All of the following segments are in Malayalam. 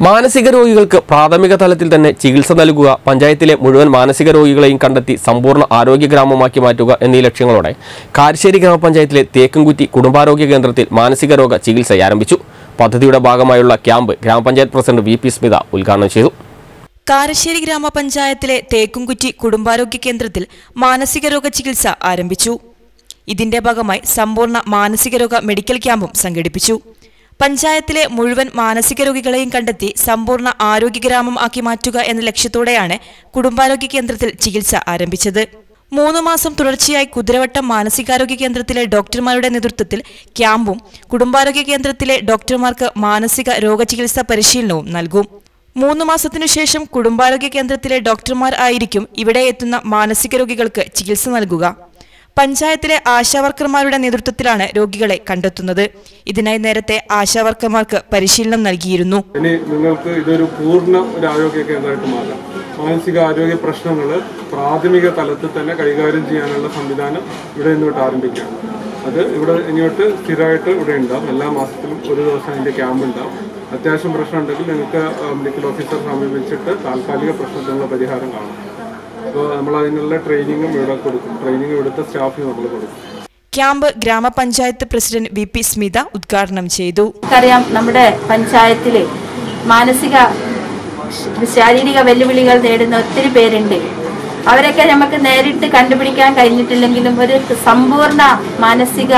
മാനസിക രോഗികൾക്ക് പ്രാഥമിക തലത്തിൽ തന്നെ ചികിത്സ നൽകുക പഞ്ചായത്തിലെ മുഴുവൻ മാനസിക രോഗികളെയും കണ്ടെത്തി സമ്പൂർണ്ണ ആരോഗ്യ ഗ്രാമമാക്കി മാറ്റുക എന്നീ ലക്ഷ്യങ്ങളോടെ കാരശ്ശേരി ഗ്രാമപഞ്ചായത്തിലെ തേക്കുംകുറ്റി കുടുംബാരോഗ്യ കേന്ദ്രത്തിൽ മാനസിക രോഗ ചികിത്സ ആരംഭിച്ചു പദ്ധതിയുടെ ഭാഗമായുള്ള ക്യാമ്പ് ഗ്രാമപഞ്ചായത്ത് പ്രസിഡന്റ് വി പി സ്മിത ഉദ്ഘാടനം ചെയ്തു കാരശ്ശേരി ഗ്രാമപഞ്ചായത്തിലെ തേക്കുംകുറ്റി കുടുംബാരോഗ്യ കേന്ദ്രത്തിൽ മാനസിക രോഗ ചികിത്സ ആരംഭിച്ചു ഇതിന്റെ ഭാഗമായി സമ്പൂർണ്ണ മാനസിക രോഗ മെഡിക്കൽ ക്യാമ്പും സംഘടിപ്പിച്ചു പഞ്ചായത്തിലെ മുഴുവൻ മാനസിക രോഗികളെയും കണ്ടെത്തി സമ്പൂർണ്ണ ആരോഗ്യ ഗ്രാമം ആക്കി മാറ്റുക എന്ന ലക്ഷ്യത്തോടെയാണ് കുടുംബാരോഗ്യ കേന്ദ്രത്തിൽ ചികിത്സ ആരംഭിച്ചത് മൂന്ന് മാസം തുടർച്ചയായി കുതിരവട്ടം മാനസികാരോഗ്യ കേന്ദ്രത്തിലെ ഡോക്ടർമാരുടെ നേതൃത്വത്തിൽ ക്യാമ്പും കുടുംബാരോഗ്യ കേന്ദ്രത്തിലെ ഡോക്ടർമാർക്ക് മാനസിക രോഗചികിത്സാ പരിശീലനവും നൽകും മൂന്ന് മാസത്തിനു ശേഷം കുടുംബാരോഗ്യ കേന്ദ്രത്തിലെ ഡോക്ടർമാർ ആയിരിക്കും ഇവിടെ എത്തുന്ന മാനസിക രോഗികൾക്ക് ചികിത്സ നൽകുക പഞ്ചായത്തിലെ ആശാവർക്കർമാരുടെ നേതൃത്വത്തിലാണ് രോഗികളെ കണ്ടെത്തുന്നത് ഇതിനായി നേരത്തെ ആശാവർക്കർമാർക്ക് പരിശീലനം നൽകിയിരുന്നു ഇനി നിങ്ങൾക്ക് ഇതൊരു പൂർണ്ണ ഒരു ആരോഗ്യ കേന്ദ്രമായിട്ട് മാറാം മാനസിക ആരോഗ്യ പ്രശ്നങ്ങൾ പ്രാഥമിക തലത്തിൽ തന്നെ കൈകാര്യം ചെയ്യാനുള്ള സംവിധാനം ഇവിടെ നിന്നോട്ട് ആരംഭിക്കുകയാണ് അത് ഇവിടെ ഇനിയോട്ട് സ്ഥിരമായിട്ട് ഇവിടെ ഉണ്ടാവും എല്ലാ മാസത്തിലും ഒരു ദിവസം അതിൻ്റെ ക്യാമ്പ് ഉണ്ടാവും അത്യാവശ്യം പ്രശ്നം ഉണ്ടെങ്കിൽ നിങ്ങൾക്ക് മെഡിക്കൽ ഓഫീസർ സമീപിച്ചിട്ട് താൽക്കാലിക പ്രശ്നത്തിനുള്ള പരിഹാരം കാണും അപ്പോൾ നമ്മൾ അതിനുള്ള ട്രെയിനിങ്ങും ഇവിടെ കൊടുക്കും ട്രെയിനിങ് ഇവിടുത്തെ സ്റ്റാഫിന് നമ്മൾ കൊടുക്കും ക്യാമ്പ് ഗ്രാമപഞ്ചായത്ത് പ്രസിഡന്റ് വി പി സ്മിത ഉദ്ഘാടനം ചെയ്തു നമുക്കറിയാം നമ്മുടെ പഞ്ചായത്തിൽ മാനസിക ശാരീരിക വെല്ലുവിളികൾ നേടുന്ന ഒത്തിരി പേരുണ്ട് അവരൊക്കെ നമുക്ക് നേരിട്ട് കണ്ടുപിടിക്കാൻ കഴിഞ്ഞിട്ടില്ലെങ്കിലും ഒരു സമ്പൂർണ്ണ മാനസിക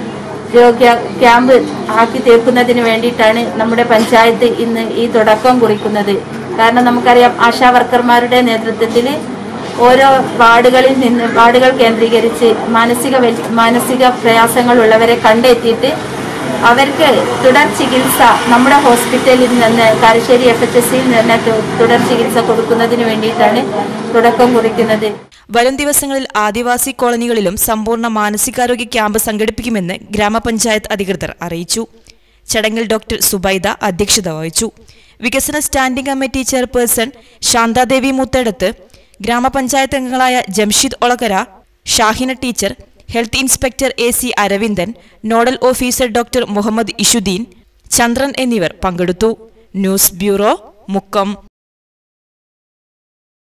രോഗ്യ ക്യാമ്പ് ആക്കി തീർക്കുന്നതിന് വേണ്ടിയിട്ടാണ് നമ്മുടെ പഞ്ചായത്ത് ഇന്ന് ഈ തുടക്കം കുറിക്കുന്നത് കാരണം നമുക്കറിയാം ആശാ വർക്കർമാരുടെ നേതൃത്വത്തിൽ ഓരോ വാർഡുകളിൽ നിന്ന് വാർഡുകൾ കേന്ദ്രീകരിച്ച് മാനസിക വെൽ- മാനസിക പ്രയാസങ്ങളുള്ളവരെ കണ്ടെത്തിയിട്ട് അവർക്ക് തുടർ ചികിത്സ നമ്മുടെ ഹോസ്പിറ്റലിൽ നിന്ന് കാരശ്ശേരി എഫ് എച്ച് എസ് സിയിൽ നിന്ന് തു- തുടർ ചികിത്സ കൊടുക്കുന്നതിന് വേണ്ടിയിട്ടാണ് തുടക്കം കുറിക്കുന്നത് വരും ദിവസങ്ങളിൽ ആദിവാസി കോളനികളിലും സമ്പൂർണ്ണ മാനസികാരോഗ്യ ക്യാമ്പ് സംഘടിപ്പിക്കുമെന്ന് ഗ്രാമപഞ്ചായത്ത് അധികൃതർ അറിയിച്ചു ചടങ്ങിൽ ഡോക്ടർ സുബൈദ അധ്യക്ഷത വഹിച്ചു വികസന standing committee chairperson Shanthadevi Moothedath ഗ്രാമപഞ്ചായത്ത് അംഗങ്ങളായ Jamsheed Olakara Shahina teacher health inspector A C Aravindan nodal officer doctor Muhammad Ishuddeen Chandran എന്നിവർ പങ്കെടുത്തു ന്യൂസ് ബ്യൂറോ മുക്കം